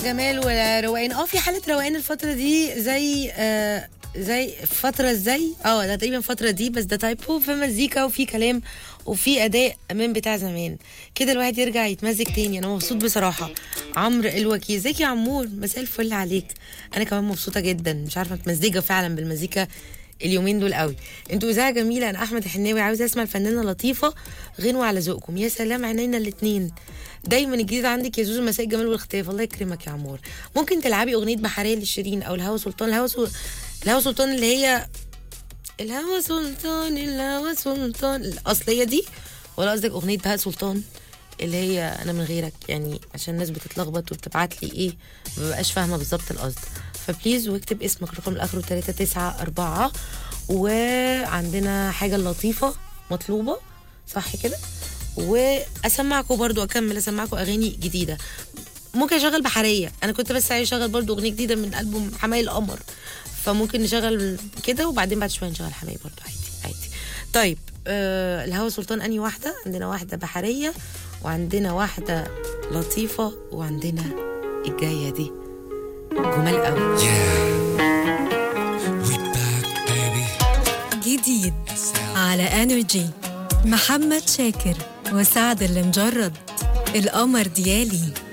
جمال وروقان اه في حاله روقان الفتره دي زي آه زي فتره ازاي اه ده تقريبا الفتره دي بس ده تايبو في مزيكا وفي كلام وفي اداء من بتاع زمان كده الواحد يرجع يتمزج تاني انا مبسوط بصراحه عمرو الوكيل ازيك يا عمور مساء الفل عليك انا كمان مبسوطه جدا مش عارفه متمزجه فعلا بالمزيكا اليومين دول قوي انتوا اذاعه جميله انا احمد الحناوي عاوزه اسمع الفنانه لطيفه غنوه على ذوقكم يا سلام عينينا الاثنين دايما الجديد عندك يا زوزو مساء الجمال والاختلاف الله يكرمك يا عمور ممكن تلعبي اغنيه بحريه لشيرين او الهوى سلطان الهوى سل... الهوى سلطان اللي هي الهوى سلطان الهوى سلطان الاصليه دي ولا قصدك اغنيه بهاء سلطان اللي هي انا من غيرك يعني عشان الناس بتتلخبط وبتبعت لي ايه ما بقاش فاهمه بالظبط القصد فبليز واكتب اسمك رقم الاخر 394 وعندنا حاجه لطيفه مطلوبه صح كده واسمعكم برضو اكمل اسمعكم اغاني جديده ممكن اشغل بحريه انا كنت بس عايز اشغل برضو اغنيه جديده من البوم حماي القمر فممكن نشغل كده وبعدين بعد شويه نشغل حماي برضو عادي عادي طيب آه الهوى سلطان اني واحده عندنا واحده بحريه وعندنا واحده لطيفه وعندنا الجايه دي جمال قوي Yeah. We back, baby. جديد على انرجي محمد شاكر وسعد المجرد القمر ديالي